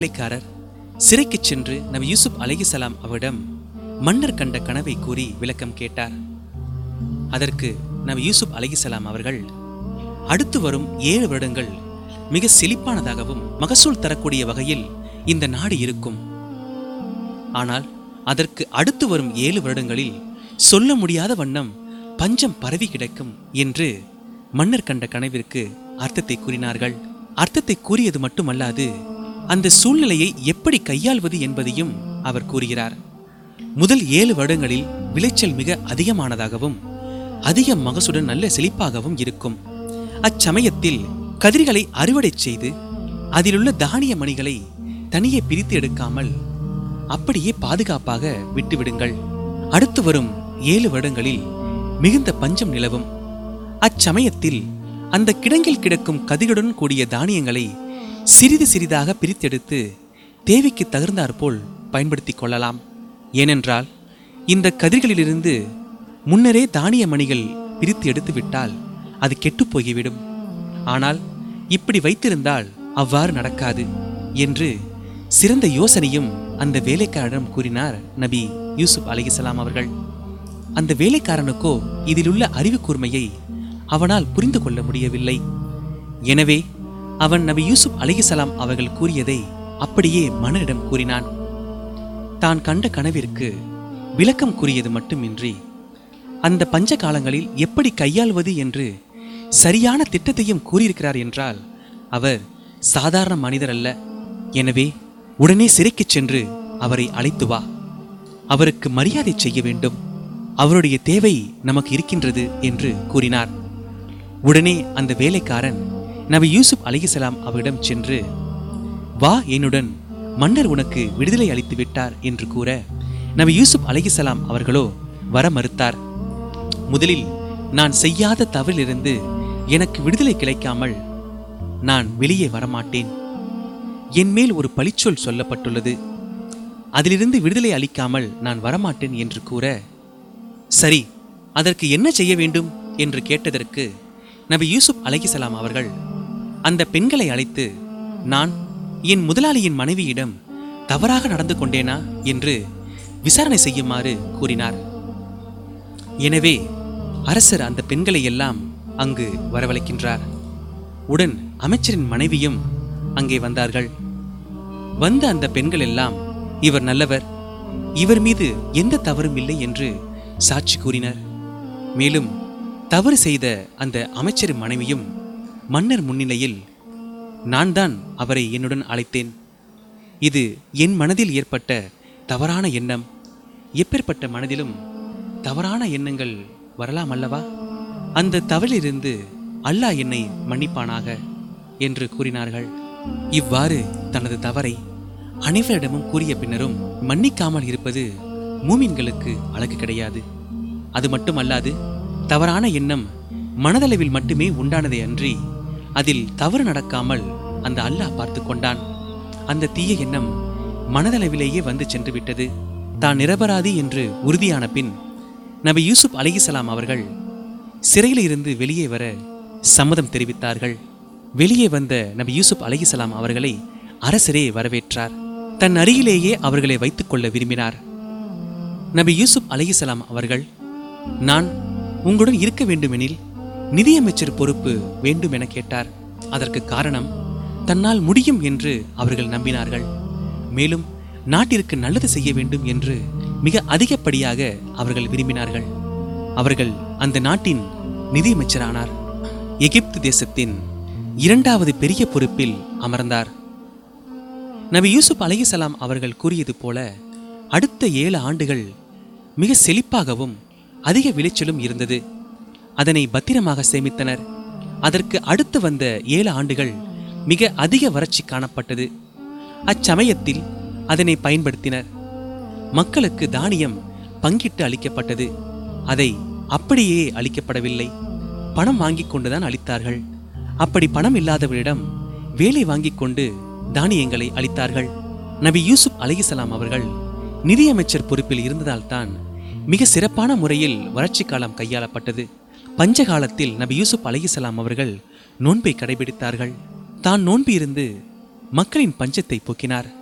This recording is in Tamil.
வேலைக்காரர் சிறைக்கு சென்று நபி யூசுப் அலைஹிசலாம் அவரிடம் மன்னர் கண்ட கனவை கூறி விளக்கம் கேட்டார் அதற்கு நபி யூசுப் அலைஹிசலாம் அவர்கள் அடுத்து வரும் ஏழு வருடங்கள் மிக செழிப்பானதாகவும் மகசூல் தரக்கூடிய வகையில் இந்த நாடு இருக்கும் ஆனால் அதற்கு அடுத்து வரும் ஏழு வருடங்களில் சொல்ல முடியாத வண்ணம் பஞ்சம் பரவி கிடக்கும் என்று மன்னர் கண்ட கனவிற்கு அர்த்தத்தை கூறினார்கள் அர்த்தத்தை கூறியது மட்டுமல்லாது அந்த சூழ்நிலையை எப்படி கையாள்வது என்பதையும் அவர் கூறுகிறார் முதல் ஏழு வருடங்களில் விளைச்சல் மிக அதிகமானதாகவும் அதிக மகசுடன் நல்ல செழிப்பாகவும் இருக்கும் அச்சமயத்தில் கதிர்களை அறுவடை செய்து அதிலுள்ள தானிய மணிகளை தனியே பிரித்து எடுக்காமல் அப்படியே பாதுகாப்பாக விட்டுவிடுங்கள் அடுத்து வரும் ஏழு வருடங்களில் மிகுந்த பஞ்சம் நிலவும் அச்சமயத்தில் அந்த கிடங்கில் கிடக்கும் கதிருடன் கூடிய தானியங்களை சிறிது சிறிதாக பிரித்தெடுத்து தேவைக்கு தகுந்தாற்போல் பயன்படுத்திக் கொள்ளலாம் ஏனென்றால் இந்த கதிர்களிலிருந்து முன்னரே தானிய மணிகள் பிரித்து எடுத்து விட்டால் அது கெட்டுப் போய்விடும் ஆனால் இப்படி வைத்திருந்தால் அவ்வாறு நடக்காது என்று சிறந்த யோசனையும் அந்த வேலைக்காரனிடம் கூறினார் நபி யூசுப் அலைஹிஸ்ஸலாம் அவர்கள் அந்த வேலைக்காரனுக்கோ இதிலுள்ள அறிவு கூர்மையை அவனால் புரிந்து கொள்ள முடியவில்லை எனவே அவன் நபி யூசுப் அலைஹிஸ்ஸலாம் அவர்கள் கூறியதை அப்படியே மன்னரிடம் கூறினான் தான் கண்ட கனவிற்கு விளக்கம் கூறியது மட்டுமின்றி அந்த பஞ்ச காலங்களில் எப்படி கையாள்வது என்று சரியான திட்டத்தையும் கூறியிருக்கிறார் என்றால் அவர் சாதாரண மனிதர் அல்ல எனவே உடனே சிறைக்குச் சென்று அவரை அழைத்து வா அவருக்கு மரியாதை செய்ய வேண்டும் அவருடைய தேவை நமக்கு இருக்கின்றது என்று கூறினார் உடனே அந்த வேலைக்காரன் நபி யூசுப் அலைஹிஸ்ஸலாம் அவரிடம் சென்று வா என்னுடன் மன்னர் உனக்கு விடுதலை அளித்து விட்டார் என்று கூற நபி யூசுப் அலைஹிஸ்ஸலாம் அவர்களோ வர மறுத்தார் முதலில் நான் செய்யாத தவறிலிருந்து எனக்கு விடுதலை கிடைக்காமல் நான் வெளியே வரமாட்டேன் என் மேல் ஒரு பழிச்சொல் சொல்லப்பட்டுள்ளது அதிலிருந்து விடுதலை அளிக்காமல் நான் வரமாட்டேன் என்று கூற சரி அதற்கு என்ன செய்ய வேண்டும் என்று கேட்டதற்கு நபி யூசுப் அலைஹிசலாம் அவர்கள் அந்த பெண்களை அழைத்து நான் என் முதலாளியின் மனைவியிடம் தவறாக நடந்து கொண்டேனா என்று விசாரணை செய்யுமாறு கூறினார் எனவே அரசர் அந்த பெண்களை எல்லாம் அங்கு வரவழைக்கின்றார் உடன் அமைச்சரின் மனைவியும் அங்கே வந்தார்கள் வந்த அந்த பெண்கள் எல்லாம் இவர் நல்லவர் இவர் மீது எந்த தவறும் இல்லை என்று சாட்சி கூறினர் மேலும் தவறு செய்த அந்த அமைச்சரின் மனைவியும் மன்னர் முன்னிலையில் நான் தான் அவரை என்னுடன் அழைத்தேன் இது என் மனதில் ஏற்பட்ட தவறான எண்ணம் எப்பேற்பட்ட மனதிலும் தவறான எண்ணங்கள் வரலாம் அல்லவா அந்த தவறிலிருந்து அல்லாஹ் என்னை மன்னிப்பானாக என்று கூறினார்கள் இவ்வாறு தனது தவறை அனைவரிடமும் கூறிய பின்னரும் மன்னிக்காமல் இருப்பது மூமின்களுக்கு அழகு கிடையாது அது மட்டுமல்லாது தவறான எண்ணம் மனதளவில் மட்டுமே உண்டானதே அன்றி அதில் தவறு நடக்காமல் அந்த அல்லாஹ் பார்த்து கொண்டான் அந்த தீய எண்ணம் மனதளவிலேயே வந்து சென்று விட்டது தான் நிரபராதி என்று உறுதியான பின் நபி யூசுப் அலைஹிசலாம் அவர்கள் சிறையில் இருந்து வெளியே வர சம்மதம் தெரிவித்தார்கள் வெளியே வந்த நபி யூசுப் அலைஹிசலாம் அவர்களை அரசரே வரவேற்றார் தன் அருகிலேயே அவர்களை வைத்துக்கொள்ள விரும்பினார் நபி யூசுப் அலைஹிசலாம் அவர்கள் நான் உங்களுடன் இருக்க வேண்டுமெனில் நிதியமைச்சர் பொறுப்பு வேண்டும் என கேட்டார் அதற்கு காரணம் தன்னால் முடியும் என்று அவர்கள் நம்பினார்கள் மேலும் நாட்டிற்கு நல்லது செய்ய வேண்டும் என்று மிக அதிகப்படியாக அவர்கள் விரும்பினார்கள் அவர்கள் அந்த நாட்டின் நிதியமைச்சரானார் எகிப்து தேசத்தின் இரண்டாவது பெரிய பொறுப்பில் அமர்ந்தார் நபி யூசுப் அலைஹிசலாம் அவர்கள் கூறியது போல அடுத்த ஏழு ஆண்டுகள் மிக செழிப்பாகவும் அதிக விளைச்சலும் இருந்தது அதனை பத்திரமாக சேமித்தனர் அதற்கு அடுத்து வந்த ஏழு ஆண்டுகள் மிக அதிக வறட்சி காணப்பட்டது அச்சமயத்தில் அதனை பயன்படுத்தினர் மக்களுக்கு தானியம் பங்கிட்டு அளிக்கப்பட்டது அதை அப்படியே அளிக்கப்படவில்லை பணம் வாங்கிக் கொண்டுதான் அளித்தார்கள் அப்படி பணம் இல்லாதவரிடம் வேலை வாங்கிக் கொண்டு தானியங்களை அளித்தார்கள் நபி யூசுப் அலைஹிசலாம் அவர்கள் நிதியமைச்சர் பொறுப்பில் இருந்ததால்தான் மிக சிறப்பான முறையில் வறட்சி காலம் கையாளப்பட்டது பஞ்ச காலத்தில் நபி யூசுப் அலைஹிசலாம் அவர்கள் நோன்பை கடைபிடித்தார்கள் தான் நோன்பு இருந்து மக்களின் பஞ்சத்தை போக்கினார்